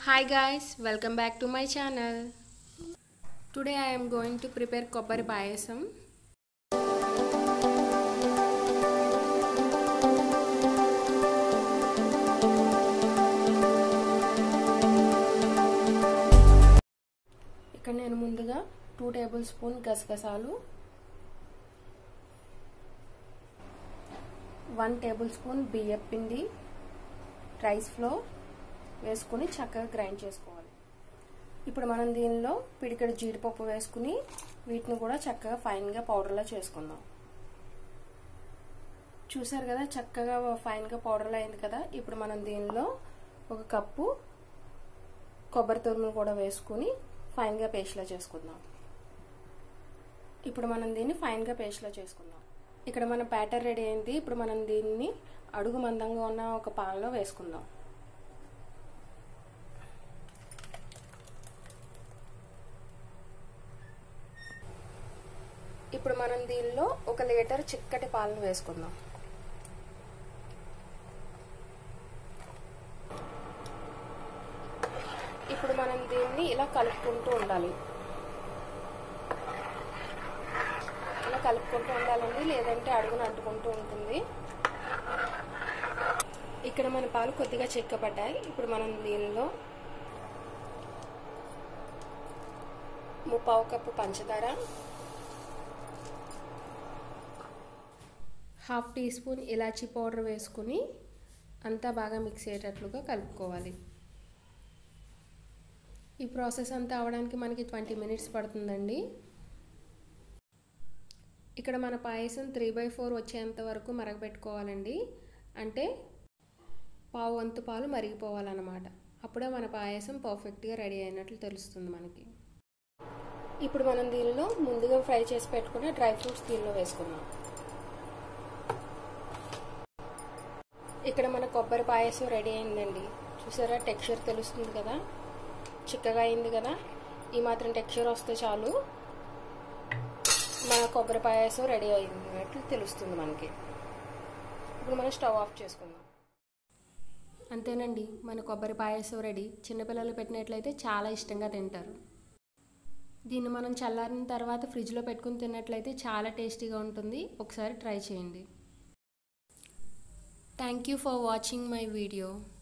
Hi guys, welcome back to my channel. Today I am going to prepare kobbari payasam. ఇక్కడ నేను ముందుగా two tablespoon గసగసాలు one tablespoon బియ్యం పిండి rice flour వేసుకుని చక్కగా గ్రైండ్ చేసుకోవాలి ఇప్పుడు మనం దీనిలో పిడికెడు జీడిపప్పు వేసుకుని వీటిని కూడా చక్కగా ఫైన్గా పౌడర్లా చేసుకుందాం చూసారు కదా చక్కగా ఫైన్గా పౌడర్లా అయింది కదా ఇప్పుడు మనం దీనిలో ఒక కప్పు కొబ్బరి తురుములు కూడా వేసుకుని ఫైన్గా పేస్ట్లా చేసుకుందాం ఇప్పుడు మనం దీన్ని ఫైన్గా పేస్ట్లా చేసుకుందాం ఇక్కడ మన బ్యాటర్ రెడీ అయింది ఇప్పుడు మనం దీన్ని అడుగు మందంగా ఉన్న ఒక పాలలో వేసుకుందాం ఇప్పుడు మనం దీనిలో ఒక లీటర్ చిక్కటి పాలను వేసుకుందాం ఇప్పుడు మనం దీన్ని ఇలా కలుపుకుంటూ ఉండాలి ఇలా కలుపుకుంటూ ఉండాలండి లేదంటే అడుగును అంటుకుంటూ ఉంటుంది ఇక్కడ మన పాలు కొద్దిగా చిక్కబడ్డాయి ఇప్పుడు మనం దీనిలో ముప్పావు కప్పు పంచదార హాఫ్ టీ స్పూన్ ఇలాచీ పౌడర్ వేసుకుని అంతా బాగా మిక్స్ అయ్యేటట్లుగా కలుపుకోవాలి ఈ ప్రాసెస్ అంతా అవడానికి మనకి ట్వంటీ మినిట్స్ పడుతుందండి ఇక్కడ మన పాయసం త్రీ బై ఫోర్ వచ్చేంత వరకు మరగబెట్టుకోవాలండి అంటే పావు వంతు పాలు మరిగిపోవాలన్నమాట అప్పుడే మన పాయసం పర్ఫెక్ట్గా రెడీ అయినట్లు తెలుస్తుంది మనకి ఇప్పుడు మనం దీనిలో ముందుగా ఫ్రై చేసి పెట్టుకున్న డ్రై ఫ్రూట్స్ దీనిలో వేసుకుందాం ఇక్కడ మన కొబ్బరి పాయసం రెడీ అయిందండి చూసారా టెక్స్చర్ తెలుస్తుంది కదా చిక్కగా అయింది కదా ఈ మాత్రం టెక్స్చర్ వస్తే చాలు మన కొబ్బరి పాయసం రెడీ అయినట్లు తెలుస్తుంది మనకి ఇప్పుడు మనం స్టవ్ ఆఫ్ చేసుకుందాం అంతేనండి మన కొబ్బరి పాయసం రెడీ చిన్నపిల్లలు పెట్టినట్లయితే చాలా ఇష్టంగా తింటారు దీన్ని మనం చల్లారిన తర్వాత ఫ్రిడ్జ్లో పెట్టుకుని తిన్నట్లయితే చాలా టేస్టీగా ఉంటుంది ఒకసారి ట్రై చేయండి thank you for watching my video